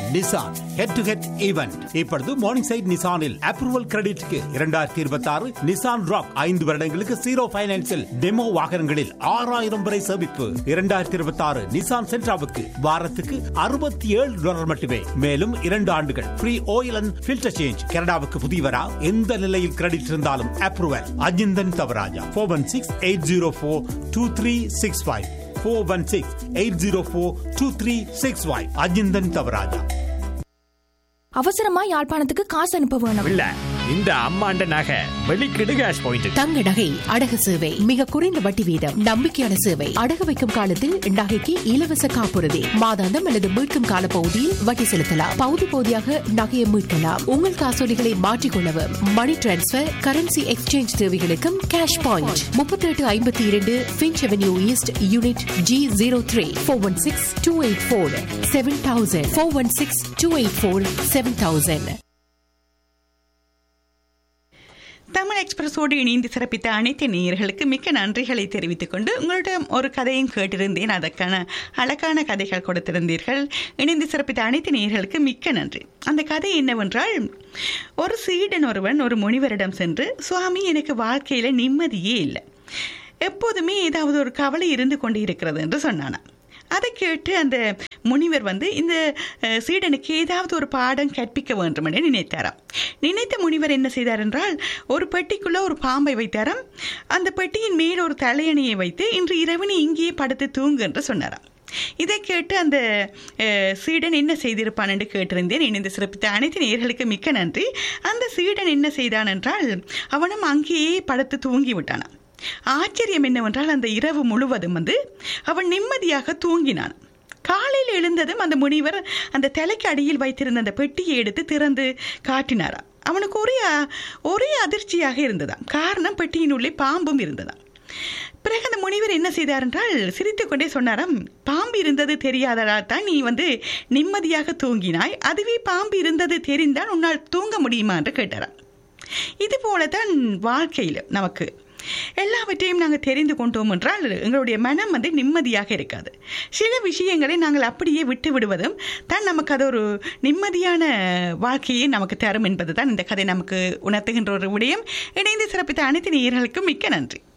Nissan head to head event இப்பொழுது Morningside நிசானில் approval கிரெடிட்க்கு இரண்டாயிரத்தி இருபத்தி ஆறு நிசான் ராக் ஐந்து வருடங்களுக்கு ஜீரோ பைனான்சில் டெமோ வாகனங்களில் ஆறாயிரம் வரை சேமிப்பு இரண்டாயிரத்தி இருபத்தி ஆறு நிசான் சென்ட்ராவுக்கு வாரத்துக்கு அறுபத்தி ஏழு டாலர் மட்டுமே மேலும் இரண்டு ஆண்டுகள் free oil and filter change கனடாவுக்கு புதியவரா எந்த நிலையில் கிரெடிட் இருந்தாலும் approval Ajinthan Thavarajah four one six eight zero four two three six five four one six eight zero four two three six five Ajinthan Thavarajah அவசரமா யாழ்ப்பாணத்துக்கு காசு அனுப்ப வேணும் இல்ல இந்த அம்மாண்ட நகை வெளிக்கிடு கேஷ் பாயிண்ட் தங்க நகை அடகு சேவை மிக குறைந்த வட்டி வீதம் நம்பிக்கையான சேவை அடகு வைக்கும் காலத்தில் நகைக்கு இலவச காப்புறுதி மாதாந்தம் அல்லது மீட்கும் கால பகுதியில் வட்டி செலுத்தலாம் பகுதி பகுதியாக நகையை மீட்கலாம் உங்கள் காசோலிகளை மாற்றிக்கொள்ளவும் மணி டிரான்ஸ்பர் கரன்சி எக்ஸ்சேஞ்ச் தேவைகளுக்கும் கேஷ் பாயிண்ட் முப்பத்தி எட்டு ஐம்பத்தி இரண்டு Finch Avenue East unit G zero three four one six two eight four seven thousand four one six two eight four seven thousand Tamil எக்ஸ்பிரஸோடு இணைந்து சிறப்பித்த அனைத்து நேயர்களுக்கு மிக்க நன்றிகளை தெரிவித்துக் கொண்டு உங்களிடம் ஒரு கதையும் கேட்டிருந்தேன் அதற்கான அழகான கதைகள் கொடுத்திருந்தீர்கள் இணைந்து சிறப்பித்த அனைத்து நேயர்களுக்கு மிக்க நன்றி அந்த கதை என்னவென்றால் ஒரு சீடன் ஒருவன் ஒரு முனிவரிடம் சென்று சுவாமி எனக்கு வாழ்க்கையில் நிம்மதியே இல்லை எப்போதுமே ஏதாவது ஒரு கவலை இருந்து கொண்டு இருக்கிறது என்று சொன்னானா அதை கேட்டு அந்த முனிவர் வந்து இந்த அஹ், சீடனுக்கு ஏதாவது ஒரு பாடம் கற்பிக்க வேண்டும் என்று நினைத்தாராம் நினைத்த முனிவர் என்ன செய்தார் என்றால் ஒரு பெட்டிக்குள்ள ஒரு பாம்பை வைத்தாராம் அந்த பெட்டியின் மேல் ஒரு தலையணையை வைத்து இன்று இரவு நீ இங்கேயே படுத்து தூங்கு என்று சொன்னாராம் இதை கேட்டு அந்த அஹ், சீடன் என்ன செய்திருப்பான் என்று கேட்டிருந்தேன் இணைந்து சிறப்பித்த அனைத்து நேயர்களுக்கு மிக்க நன்றி அந்த சீடன் என்ன செய்தான் என்றால் அவனும் அங்கேயே படுத்து தூங்கி விட்டானாம் ஆச்சரியம் என்னவென்றால் அந்த இரவு முழுவதும் வந்து அவன் நிம்மதியாக தூங்கினான் காலையில் எழுந்ததும் அந்த முனிவர் அந்த தலைக்கு அடியில் வைத்திருந்த அந்த பெட்டியை எடுத்து திறந்து காட்டினாராம் அவனுக்கு ஒரே ஒரே அதிர்ச்சியாக இருந்ததாம் காரணம் பெட்டியின் உள்ளே பாம்பும் இருந்ததாம் பிறகு அந்த முனிவர் என்ன செய்தார் என்றால் சிரித்துக்கொண்டே சொன்னாராம் பாம்பு இருந்தது தெரியாதடா தான் நீ வந்து நிம்மதியாக தூங்கினாய் அதுவே பாம்பு இருந்தது தெரிந்தால் உன்னால் தூங்க முடியுமா என்று கேட்டாராம் இது போலதான் வாழ்க்கையில் நமக்கு எல்லாவற்றையும் நாங்கள் தெரிந்து கொண்டோம் என்றால் எங்களுடைய மனம் வந்து நிம்மதியாக இருக்காது சில விஷயங்களை நாங்கள் அப்படியே விட்டு விடுவதும் தான் நமக்கு அது ஒரு நிம்மதியான வாழ்க்கையை நமக்கு தரும் என்பது தான் இந்த கதை நமக்கு உணர்த்துகின்ற ஒரு விடயம் இணைந்து சிறப்பித்த அனைத்து நேயர்களுக்கும் மிக்க நன்றி